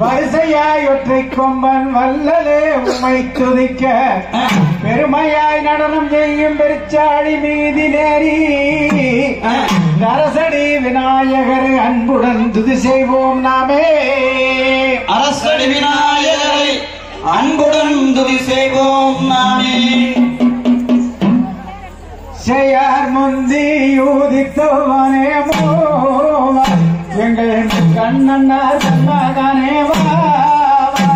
வரிசையாய் ஒற்றை கொம்பன் வல்லலே உம்மை துதிக்க பெருமையாய் நடனம் செய்யும் பெருச்சாடி மீதி நேரி நரசடி விநாயகர் அன்புடன் துதி செய்வோம் நாமே அரசடி விநாயகரை அன்புடன் துதி செய்வோம் நாமே செய்யார் முந்தி யூதித்தவனே மோவா எங்கள் கண்ணன்னார் கண்ணாதானே வா வா.